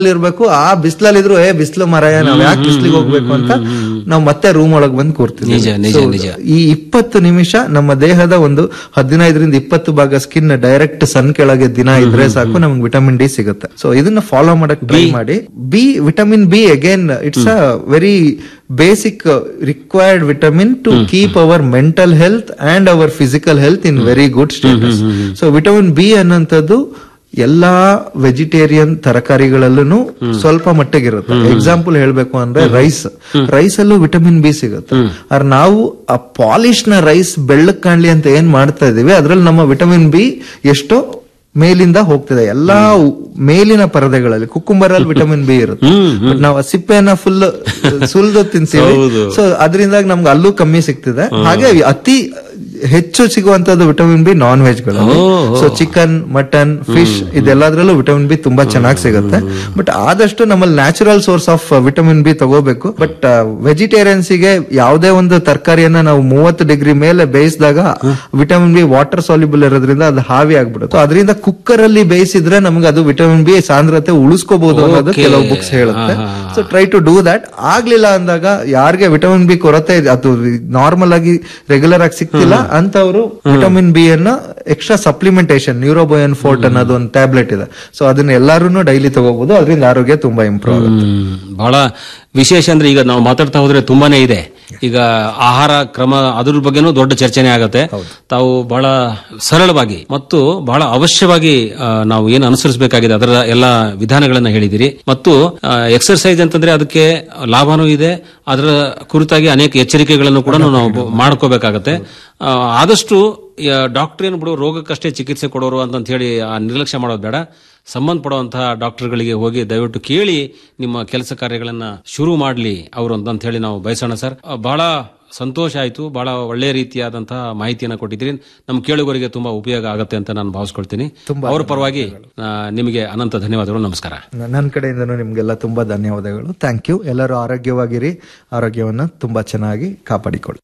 ಇರ್ಬೇಕು ಆ ಬಿಸಿಲಲ್ಲಿದ್ರು ಏ ಬಿಸಿಲು ಮರಯ ನಾವ್ ಯಾಕೆ ಬಿಸಿಲಿಗೆ ಹೋಗ್ಬೇಕು ಅಂತ ನಾವು ಮತ್ತೆ ರೂಮ್ ಒಳಗ್ ಬಂದು ಕೂರ್ತೀವಿ ನಿಜ, ನಿಜ, So, ನಿಜ. ಈ ಇಪ್ಪತ್ತು ನಿಮಿಷ ನಮ್ಮ ದೇಹದ ಒಂದು ಹದಿನೈದರಿಂದ ಇಪ್ಪತ್ತು ಭಾಗ ಸ್ಕಿನ್ ಡೈರೆಕ್ಟ್ ಸನ್ ಕೆಳಗೆ ದಿನ ಇದ್ರೆ ಸಾಕು ನಮ್ಗೆ ವಿಟಮಿನ್ ಡಿ ಸಿಗುತ್ತೆ ಸೊ ಇದನ್ನ ಫಾಲೋ ಮಾಡಕ್ ಟ್ರೈ ಮಾಡಿ B vitamin B again it's a very basic required vitamin to keep our mental health and our physical health in very good status so vitamin B ಅನ್ನೋಂಥದ್ದು ಎಲ್ಲಾ vegetarian ತರಕಾರಿಗಳಲ್ಲೂ ಸ್ವಲ್ಪ ಮಟ್ಟಿಗಿರುತ್ತೆ example ಹೇಳ್ಬೇಕು ಅಂದ್ರೆ ರೈಸ್ ರೈಸ್ ಅಲ್ಲೂ vitamin B ಸಿಗುತ್ತೆ ಆದ್ರೆ ನಾವು ಆ ಪಾಲಿಶ್ ನ ರೈಸ್ ಬೆಳ್ಳಕ್ ಕಾಣ್ಲಿ ಅಂತ ಏನ್ ಮಾಡ್ತಾ ಇದೀವಿ ಅದ್ರಲ್ಲಿ ನಮ್ಮ ವಿಟಮಿನ್ ಬಿ ಎಷ್ಟೋ ಮೇಲಿಂದ ಹೋಗ್ತಿದೆ ಎಲ್ಲಾ ಉ- ಮೇಲಿನ ಪರದೆಗಳಲ್ಲಿ ಕುಕ್ಕುಂಬರ್ ಅಲ್ಲಿ ವಿಟಮಿನ್ ಬಿ ಇರುತ್ತೆ ಬಟ್ ನಾವು ಆ ಸಿಪ್ಪೆನ ಫುಲ್ ಸುಲ್ದು ತಿನ್ತೀವಿ ಸೊ ಅದರಿಂದಾಗಿ ನಮ್ಗೆ ಅಲ್ಲೂ ಕಮ್ಮಿ ಸಿಗ್ತಿದೆ ಹಾಗೆ ಅತಿ ಹೆಚ್ಚು ಸಿಗುವಂತದ್ದು ವಿಟಮಿನ್ ಬಿ ನಾನ್ ವೆಜ್ ಗಳಲ್ಲಿ ಸೊ ಚಿಕನ್ ಮಟನ್ ಫಿಶ್ ಇದೆಲ್ಲದ್ರಲ್ಲೂ ವಿಟಮಿನ್ ಬಿ ತುಂಬಾ ಚೆನ್ನಾಗಿ ಸಿಗುತ್ತೆ ಬಟ್ ಆದಷ್ಟು ನಮ್ಮಲ್ಲಿ natural source of vitamin B ತಗೋಬೇಕು ಬಟ್ ವೆಜಿಟೇರಿಯನ್ಸ್ ಗೆ ಯಾವುದೇ ಒಂದು ತರಕಾರಿಯನ್ನ ನಾವು ಮೂವತ್ತು ಡಿಗ್ರಿ ಮೇಲೆ ಬೇಯಿಸಿದಾಗ ವಿಟಮಿನ್ ಬಿ ವಾಟರ್ ಸಾಲ್ಯುಬಲ್ ಇರೋದ್ರಿಂದ ಅದು ಹಾವಿ ಆಗ್ಬಿಡುತ್ತೆ ಅದರಿಂದ ಕುಕ್ಕರ್ ಅಲ್ಲಿ ಬೇಯಿಸಿದ್ರೆ ನಮ್ಗೆ ಅದು ವಿಟಮಿನ್ ಬಿ ಸಾಂದ್ರತೆ ಉಳಿಸ್ಕೋಬಹುದು ಅನ್ನೋದು Okay. ಕೆಲವು ಬುಕ್ಸ್ ಹೇಳುತ್ತೆ so try to do that ಆಗ್ಲಿಲ್ಲ ಅಂದಾಗ ಯಾರಿಗೆ ವಿಟಮಿನ್ ಬಿ ಕೊರತೆ ಇದೆ ಅದು ನಾರ್ಮಲ್ ಆಗಿ ರೆಗ್ಯುಲರ್ ಆಗಿ ಸಿಗ್ತಿಲ್ಲ ಅಂತವರು ವಿಟಮಿನ್ ಬಿ ಅನ್ನ ಎಕ್ಸ್ಟ್ರಾ ಸಪ್ಲಿಮೆಂಟೇಶನ್ ನ್ಯೂರೋಬೋಯನ್ ಫೋರ್ಟ್ ಅನ್ನೋದು ಒಂದು ಟ್ಯಾಬ್ಲೆಟ್ ಇದೆ ಸೊ ಅದನ್ನ ಎಲ್ಲಾರು ಡೈಲಿ ತಗೋಬಹುದು ಅದರಿಂದ ಆರೋಗ್ಯ ತುಂಬಾ ಇಂಪ್ರೂವ್ ಆಗುತ್ತೆ ಹ್ಮ್. ಬಹಳ ವಿಶೇಷ ಅಂದ್ರೆ ಈಗ ನಾವು ಮಾತಾಡ್ತಾ ಹೋದ್ರೆ ತುಂಬಾನೇ ಇದೆ ಈಗ ಆಹಾರ ಕ್ರಮ ಅದ್ರ ಬಗ್ಗೆನೂ ದೊಡ್ಡ ಚರ್ಚೆನೆ ಆಗತ್ತೆ ತಾವು ಬಹಳ ಸರಳವಾಗಿ ಮತ್ತು ಬಹಳ ಅವಶ್ಯವಾಗಿ ಆ, ನಾವು ಏನು ಅನುಸರಿಸಬೇಕಾಗಿದೆ ಅದರ ಎಲ್ಲ ವಿಧಾನಗಳನ್ನ ಹೇಳಿದಿರಿ ಮತ್ತು ಎಕ್ಸರ್ಸೈಸ್ ಅಂತಂದ್ರೆ ಅದಕ್ಕೆ ಲಾಭನೂ ಇದೆ ಅದರ ಕುರಿತಾಗಿ ಅನೇಕ ಎಚ್ಚರಿಕೆಗಳನ್ನು ಕೂಡ ನಾವು ಮಾಡ್ಕೋಬೇಕಾಗತ್ತೆ ಆ, ಆದಷ್ಟು ಡಾಕ್ಟರ್ ಏನು ಬಿಡು ರೋಗಕ್ಕಷ್ಟೇ ಚಿಕಿತ್ಸೆ ಕೊಡೋರು ಅಂತ ಹೇಳಿ ಆ ನಿರ್ಲಕ್ಷ್ಯ ಮಾಡೋದು ಬೇಡ ಸಂಬಂಧಪಡುವಂತಹ ಡಾಕ್ಟರ್ಗಳಿಗೆ ಹೋಗಿ ದಯವಿಟ್ಟು ಕೇಳಿ ನಿಮ್ಮ ಕೆಲಸ ಕಾರ್ಯಗಳನ್ನ ಶುರು ಮಾಡಲಿ ಅವರು ಅಂತ ಹೇಳಿ ನಾವು ಬಯಸೋಣ ಸರ್ ಆ, ಬಹಳ ಸಂತೋಷ ಆಯ್ತು ಬಹಳ ಒಳ್ಳೆ ರೀತಿಯಾದಂತಹ ಮಾಹಿತಿಯನ್ನು ಕೊಟ್ಟಿದ್ದೀರಿ ನಮ್ಮ ಕೇಳುಗರಿಗೆ ತುಂಬಾ ಉಪಯೋಗ ಆಗುತ್ತೆ ಅಂತ ನಾನು ಭಾವಿಸ್ಕೊಳ್ತೀನಿ ಅವರ ಪರವಾಗಿ ಆ, ನಿಮಗೆ ಅನಂತ ಧನ್ಯವಾದಗಳು ನಮಸ್ಕಾರ ನನ್ನ ಕಡೆಯಿಂದನೂ ನಿಮ್ಗೆಲ್ಲ ತುಂಬಾ ಧನ್ಯವಾದಗಳು ಥ್ಯಾಂಕ್ ಯು ಎಲ್ಲರೂ ಆರೋಗ್ಯವಾಗಿರಿ ಆರೋಗ್ಯವನ್ನ ತುಂಬಾ ಚೆನ್ನಾಗಿ ಕಾಪಾಡಿಕೊಳ್ಳಿ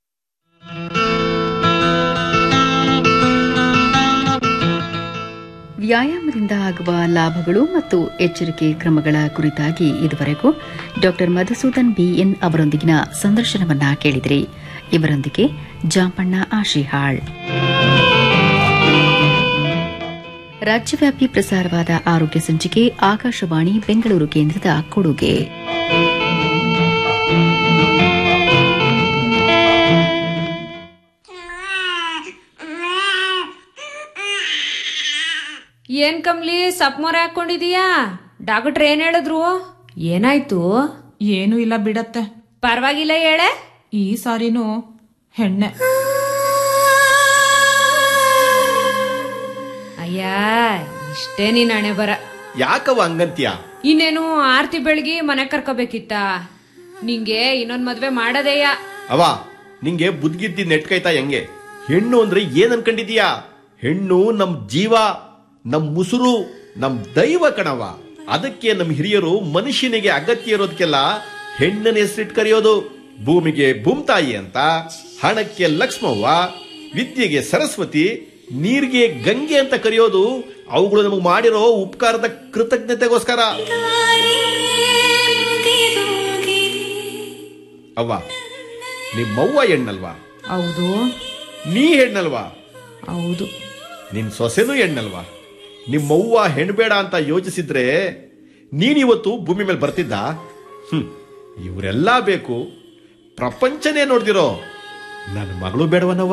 ವ್ಯಾಯಾಮದಿಂದ ಆಗುವ ಲಾಭಗಳು ಮತ್ತು ಎಚ್ಚರಿಕೆ ಕ್ರಮಗಳ ಕುರಿತಾಗಿ ಇದುವರೆಗೂ ಡಾಕ್ಟರ್ ಮಧುಸೂದನ್ ಬಿಎನ್ ಅವರೊಂದಿಗಿನ ಸಂದರ್ಶನವನ್ನ ಕೇಳಿದಿರಿ ಇವರೊಂದಿಗೆ ಜಾಂಪಣ್ಣ ಆಶಿಹಾಳ್ ರಾಜ್ಯವ್ಯಾಪಿ ಪ್ರಸಾರವಾದ ಆರೋಗ್ಯ ಸಂಚಿಕೆ ಆಕಾಶವಾಣಿ ಬೆಂಗಳೂರು ಕೇಂದ್ರದ ಕೊಡುಗೆ ಏನ್ ಕಮ್ಲಿ ಸಪ್ ಮೊರೆ ಹಾಕೊಂಡಿದೀಯಾ ಡಾಕ್ಟರ್ ಏನ್ ಹೇಳಿದ್ರು ಏನಾಯ್ತು ಏನು ಇಲ್ಲ ಬಿಡತ್ತೆ ಪರವಾಗಿಲ್ಲ ಹೇಳೆ ಈ ಸಾರಿನೂ ಹೆಣ್ಣೆ ಅಯ್ಯ ಇಷ್ಟೇ ನೀನ್ ಹಣೆ ಬರ ಯಾಕವ ಹಂಗಂತ್ಯ ಇನ್ನೇನು ಆರ್ತಿ ಬೆಳಗಿ ಮನೆ ಕರ್ಕೋಬೇಕಿತ್ತ ನಿಂಗೆ ಇನ್ನೊಂದ್ ಮದ್ವೆ ಮಾಡದೇಯ ಅವ ನಿಂಗೆ ಬುದ್ಗಿದ್ದಿ ನೆಟ್ಕೈತಾ ಹೆಂಗೆ ಹೆಣ್ಣು ಅಂದ್ರೆ ಏನ್ ಅನ್ಕೊಂಡಿದೀಯಾ ಹೆಣ್ಣು ನಮ್ ಜೀವ ನಮ್ ಮುಸುರು ನಮ್ ದೈವ ಕಣವ ಅದಕ್ಕೆ ನಮ್ ಹಿರಿಯರು ಮನುಷ್ಯನಿಗೆ ಅಗತ್ಯ ಇರೋದಕ್ಕೆಲ್ಲ ಹೆಣ್ಣನ ಹೆಸರಿಟ್ ಕರೆಯೋದು ಭೂಮಿಗೆ ಭೂಮ್ತಾಯಿ ಅಂತ ಹಣಕ್ಕೆ ಲಕ್ಷ್ಮವ್ವ ವಿದ್ಯೆಗೆ ಸರಸ್ವತಿ ನೀರಿಗೆ ಗಂಗೆ ಅಂತ ಕರೆಯೋದು ಅವುಗಳು ನಮಗೆ ಮಾಡಿರೋ ಉಪಕಾರದ ಕೃತಜ್ಞತೆಗೋಸ್ಕರ ಅವ್ವ ನಿಮ್ಮವ್ವ ಹೆಣ್ಣಲ್ವಾ ಹೌದು ನೀ ಹೆಣ್ಣಲ್ವಾ ಹೌದು ನಿನ್ ಸೊಸೆನೂ ಹೆಣ್ಣಲ್ವಾ ನಿಮ್ಮವ್ವ ಹೆಣ್ಬೇಡ ಅಂತ ಯೋಚಿಸಿದ್ರೆ ನೀನಿವತ್ತು ಭೂಮಿ ಮೇಲೆ ಬರ್ತಿದ್ದ ಹ್ಮ್ ಇವರೆಲ್ಲ ಬೇಕು ಪ್ರಪಂಚನೇ ನೋಡ್ದಿರೋ ನನ್ನ ಮಗಳು ಬೇಡವನವ್ವ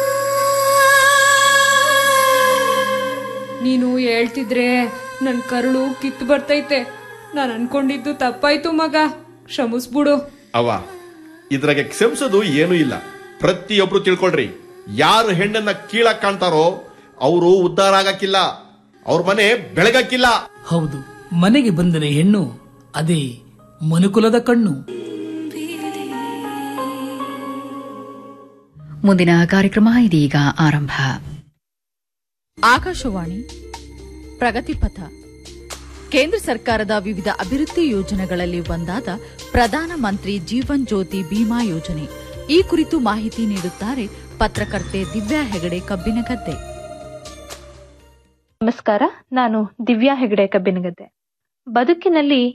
ನೀನು ಹೇಳ್ತಿದ್ರೆ ನನ್ ಕರುಳು ಕಿತ್ತು ಬರ್ತೈತೆ ನಾನ್ ಅನ್ಕೊಂಡಿದ್ದು ತಪ್ಪಾಯ್ತು ಮಗ ಕ್ಷಮಿಸ್ಬಿಡು ಅವ್ವ ಇದ್ರಾಗೆ ಕ್ಷಮಿಸೋದು ಏನೂ ಇಲ್ಲ ಪ್ರತಿಯೊಬ್ರು ತಿಳ್ಕೊಳ್ರಿ ಯಾರು ಹೆಣ್ಣನ್ನ ಕೀಳಕ್ ಕಾಣ್ತಾರೋ ಅವರು ಉದ್ಧಾರ ಆಗಕ್ಕಿಲ್ಲ ಅವ್ರ ಮನೆ ಬೆಳಗಕ್ಕಿಲ್ಲ ಹೌದು ಮನೆಗೆ ಬಂದರೆ ಹೆಣ್ಣು ಅದೇ ಮನುಕುಲದ ಕಣ್ಣು ಮುಂದಿನ ಕಾರ್ಯಕ್ರಮ ಇದೀಗ ಆರಂಭ ಆಕಾಶವಾಣಿ ಪ್ರಗತಿಪಥ ಕೇಂದ್ರ ಸರ್ಕಾರದ ವಿವಿಧ ಅಭಿವೃದ್ಧಿ ಯೋಜನೆಗಳಲ್ಲಿ ಒಂದಾದ ಪ್ರಧಾನ ಮಂತ್ರಿ ಜೀವನ್ ಜ್ಯೋತಿ ಬಿಮಾ ಯೋಜನೆ ಈ ಕುರಿತು ಮಾಹಿತಿ ನೀಡುತ್ತಾರೆ ಪತ್ರಕರ್ತೆ ದಿವ್ಯಾ ಹೆಗಡೆ ಕಬ್ಬಿನಗದ್ದೆ ನಮಸ್ಕಾರ ನಾನು ದಿವ್ಯಾ ಹೆಗಡೆ ಕಬ್ಬಿನಗದ್ದೆ ಬದುಕಿನಲ್ಲಿ